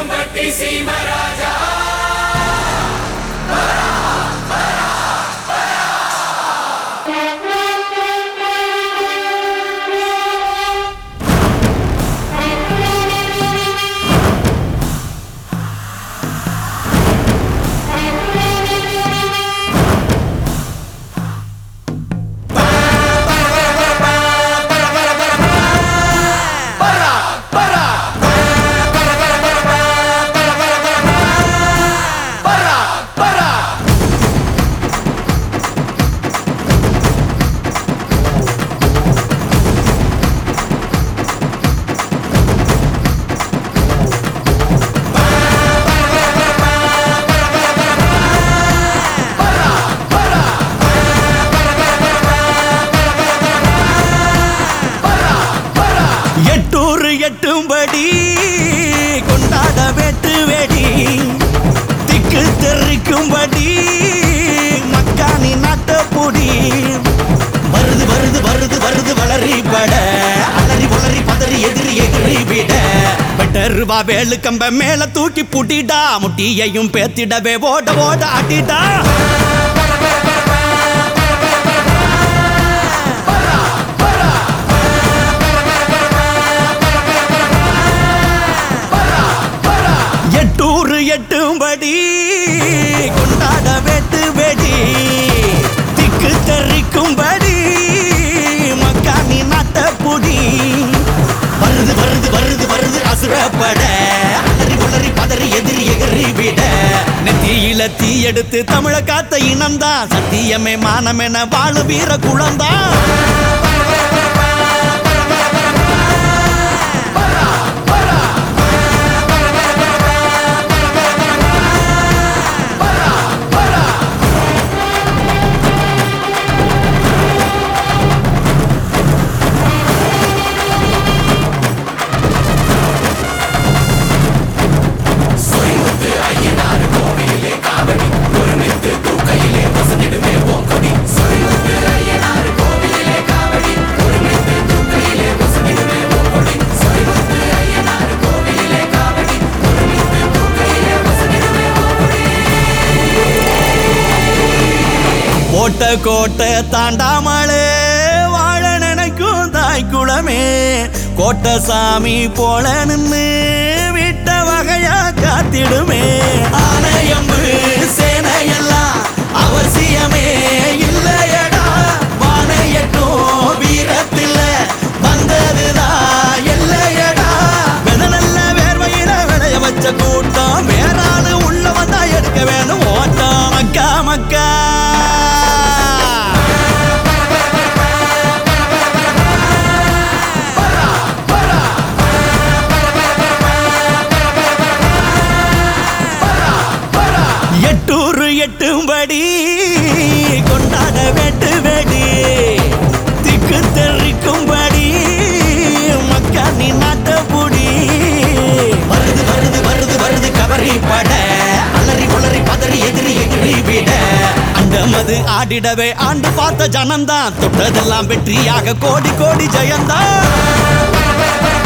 சிங்கம்பட்டி சீமராஜா எட்டூர் எட்டும்படி கொண்டாட வெட்டு வெடி திக்கு தெரிக்கும்படி மக்கானி நாட்டப்பொடி வருது வருது வருது வருது வளரி பட அலறி வளரி பதறி எதிரி எதிரி விட வெட்டருவா வேலு கம்ப மேல தூக்கி புட்டிடா முட்டியையும் பேத்திடவே ஓட ஓட அடிடா எட்டூர் எட்டும்படி கொண்டாட வெட்டு வெடி திக்கு தெரிக்கும்படி மக்கானி நாட்டப்புடி வருது வருது வருது வருது அசுரப்பட அலறி உளறி பதறி எதிரி எகிரி விட நெத்தியில தீ எடுத்து தமிழ காத்த இனம்தான் சத்தியமே மானமென வாழு வீர குளம்தான் கோட்டை கோட்டை தாண்டாமலே வாழ நினைக்கும் தாய் குளமே கோட்டை சாமி போல நின்னு விட்ட வகையா காத்திடுமே ஆலயம்பு சேனையெல்லாம் அவசியமே இல்லையடா வானையட்டும் வீரத்தில் வந்ததுதான் இல்லையடா வெத நல்ல வேர்வையில விளைய வச்ச கூட்டம் வேறாளு உள்ள வந்தா எடுக்க வேணும் ஓட்டம் மக்கா மக்கா எட்டூர் எட்டும்படி கொண்டாட வெட்டு வெடி திக்கு தெரிக்கும்படி மக்கானி நாட்டப்புடி வருது வருது வருது வருது கவரி பட அலறி உளறி பதறி எதிரி எதிரி விட அண்டமது ஆடிடவே ஆண்டு பார்த்த ஜனம்தான் தொட்டதெல்லாம் வெற்றியாக கோடி கோடி ஜெயந்தான்